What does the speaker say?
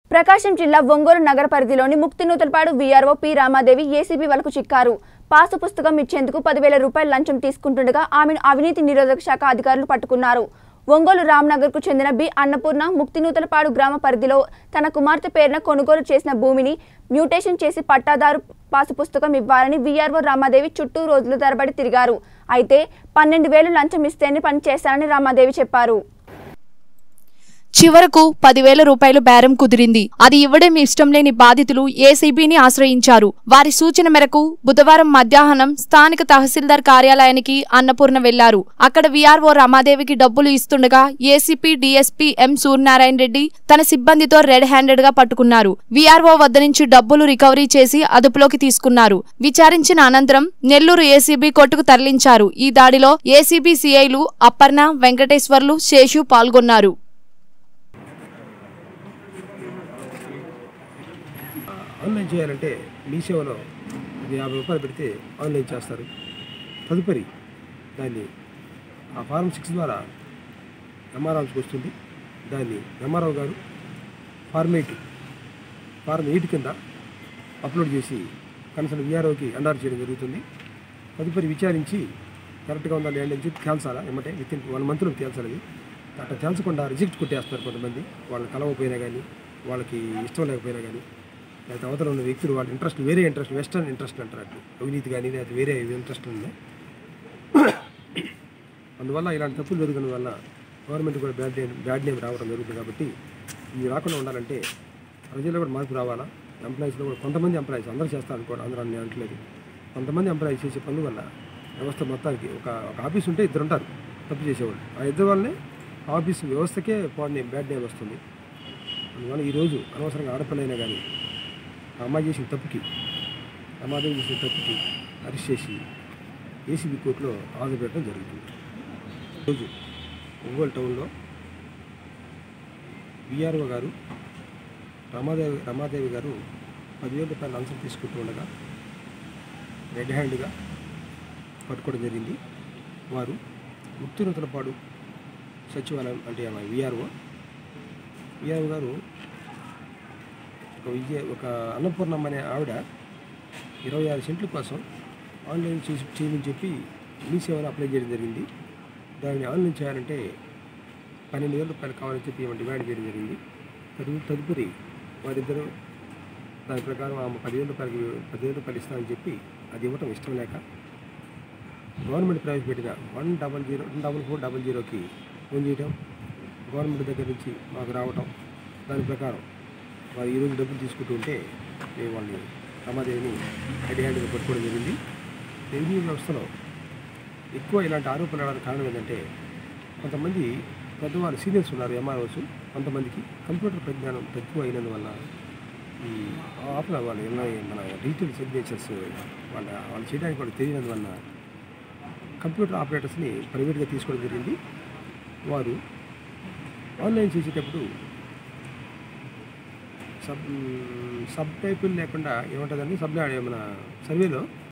ప్రకాశం జిల్లా ఒంగోలు నగర పరిధిలోని Mukthinuthalapadu VRO P Ramadevi ACB వలకు చిక్కారు పాసు పుస్తకం ఇచ్చేందుకు పదివేల రూపాయల లంచం తీసుకుంటుండగా ఆమెను అవినీతి నిరోధక శాఖ అధికారులు పట్టుకున్నారు ఒంగోలు రామ్నగర్ కు చెందిన బి అన్నపూర్ణ ముక్తినూతలపాడు గ్రామ పరిధిలో తన కుమార్తె పేరున కొనుగోలు చేసిన భూమిని మ్యూటేషన్ చేసి పట్టాదారు పాసు పుస్తకం ఇవ్వాలని వీఆర్ఓ రామాదేవి చుట్టూ రోజుల తరబడి తిరిగారు అయితే పన్నెండు వేలు లంచం ఇస్తేనే పని చేస్తానని రామాదేవి చెప్పారు చివరకు పదివేల రూపాయలు బేరం కుదిరింది అది ఇవ్వడం ఇష్టం లేని బాధితులు ఏసీబీని ఆశ్రయించారు వారి సూచన మేరకు బుధవారం మధ్యాహ్నం స్థానిక తహసీల్దార్ కార్యాలయానికి అన్నపూర్ణ వెళ్లారు అక్కడ వీఆర్ఓ రమాదేవికి డబ్బులు ఇస్తుండగా ACP DSP M Suryanarayana Reddy తన సిబ్బందితో రెడ్ హ్యాండెడ్ గా పట్టుకున్నారు వీఆర్ఓ వద్ద నుంచి డబ్బులు రికవరీ చేసి అదుపులోకి తీసుకున్నారు విచారించిన అనంతరం నెల్లూరు ఏసీబీ కోర్టుకు తరలించారు ఈ దాడిలో ఏసీబీ సీఐలు అపర్ణ వెంకటేశ్వర్లు శేషు పాల్గొన్నారు ఆన్లైన్ చేయాలంటే మీ సేవలో అది యాభై రూపాయలు పెడితే ఆన్లైన్ చేస్తారు తదుపరి దాన్ని ఆ ఫారం సిక్స్ ద్వారా ఎంఆర్ఆర్కి వస్తుంది దాన్ని ఎంఆర్ఓ గారు ఫార్మ్ ఎయిట్ ఫార్మ్ ఎయిట్ కింద అప్లోడ్ చేసి కన్సల్ట్ విఆర్ఓకి అండార్ చేయడం జరుగుతుంది తదుపరి విచారించి కరెక్ట్గా ఉందా లేదండి అని చెప్పి తేల్చాలా ఏమంటే విత్ ఇన్ వన్ మంత్లో తేల్చాలి అది అట్లా తేల్చకుండా రిజెక్ట్ కొట్టేస్తున్నారు కొంతమంది వాళ్ళని కలవకపోయినా కానీ వాళ్ళకి ఇష్టం లేకపోయినా కానీ లేకపోతే అవతల ఉన్న వ్యక్తులు వాళ్ళ ఇంట్రెస్ట్ వేరే ఇంట్రెస్ట్ వెస్టర్న్ ఇంట్రెస్ట్ అంటారు అట్లా అవినీతి కానీ లేకపోతే వేరే ఇంట్రెస్ట్ ఉంది అందువల్ల ఇలాంటి తప్పులు జరగడం వల్ల గవర్నమెంట్ కూడా బ్యాడ్ నేమ్ బ్యాడ్ నేమ్ రావడం జరుగుతుంది కాబట్టి ఇవి రాకుండా ఉండాలంటే ప్రజల్లో కూడా మార్పు రావాలా ఎంప్లాయీస్లో కూడా కొంతమంది ఎంప్లాయీస్ అందరూ చేస్తారు అనుకోండి అందరూ నేను అనట్లేదు కొంతమంది ఎంప్లాయీస్ చేసే పనుల వల్ల వ్యవస్థ మొత్తానికి ఒక ఒక ఆఫీస్ ఉంటే ఇద్దరు ఉంటారు తప్పు చేసేవాళ్ళు ఆ ఇద్దరు వల్లనే ఆఫీస్ వ్యవస్థకే పాడు నేమ్ బ్యాడ్ నేమ్ వస్తుంది అందువల్ల ఈరోజు అనవసరంగా ఆడపిల్లైనా కానీ ఆ అమ్మాయి చేసిన తప్పుకి అమ్మాయి చేసిన తప్పుకి అరెస్ట్ చేసి ఏసీబీ కోర్టులో హాజరు పెట్టడం జరుగుతుంది రోజు ఒంగోలు టౌన్లో విఆర్ఓ గారు రమాదేవి రమాదేవి గారు పదివేల రూపాయల లంచం తీసుకుంటూ ఉండగా రెడ్ హ్యాండ్గా పట్టుకోవడం జరిగింది వారు ముక్తినూతలపాడు సచివాలయం అంటే ఆమె విఆర్ఓ విఆర్ఓ గారు ఒక విజయ ఒక అన్నపూర్ణమ్మ అనే ఆవిడ ఇరవై ఆరు సెంట్ల కోసం ఆన్లైన్ చేసి చేయమని చెప్పి మీ సేవలో అప్లై చేయడం జరిగింది దాన్ని ఆన్లైన్ చేయాలంటే పన్నెండు వేల రూపాయలు కావాలని చెప్పి ఏమైనా డిమాండ్ చేయడం జరిగింది తదు తదుపరి వారిద్దరూ దాని ప్రకారం ఆమె పదివేల రూపాయలకి పదివేల రూపాయలు ఇస్తామని చెప్పి అది ఇవ్వటం ఇష్టం లేక గవర్నమెంట్ ప్రవేశపెట్టిన one double zero double four double జీరోకి ఫోన్ చేయటం గవర్నమెంట్ దగ్గర నుంచి మాకు రావటం దాని ప్రకారం వారు ఈరోజు డబ్బులు తీసుకుంటూ ఉంటే మేము వాళ్ళని రమాదేవిని హెడ్ హ్యాండ్గా పట్టుకోవడం జరిగింది రెవెన్యూ వ్యవస్థలో ఎక్కువ ఇలాంటి ఆరోపణలు రావడానికి కారణం ఏంటంటే కొంతమంది పెద్దవాళ్ళు సీనియర్స్ ఉన్నారు ఎంఆర్ఓస్ కొంతమందికి కంప్యూటర్ పరిజ్ఞానం తక్కువ అయినందువల్ల ఈ ఆపల వాళ్ళు ఎలా మన డిజిటల్ సిగ్నేచర్స్ వాళ్ళ వాళ్ళు చేయడానికి వాళ్ళు తెలియనందువల్ల కంప్యూటర్ ఆపరేటర్స్ని ప్రైవేట్గా తీసుకోవడం జరిగింది వారు ఆన్లైన్ చేసేటప్పుడు సబ్ సబ్ టైపుల్ లేకుండా ఏముంటుందండి సబ్ మన సర్వేలో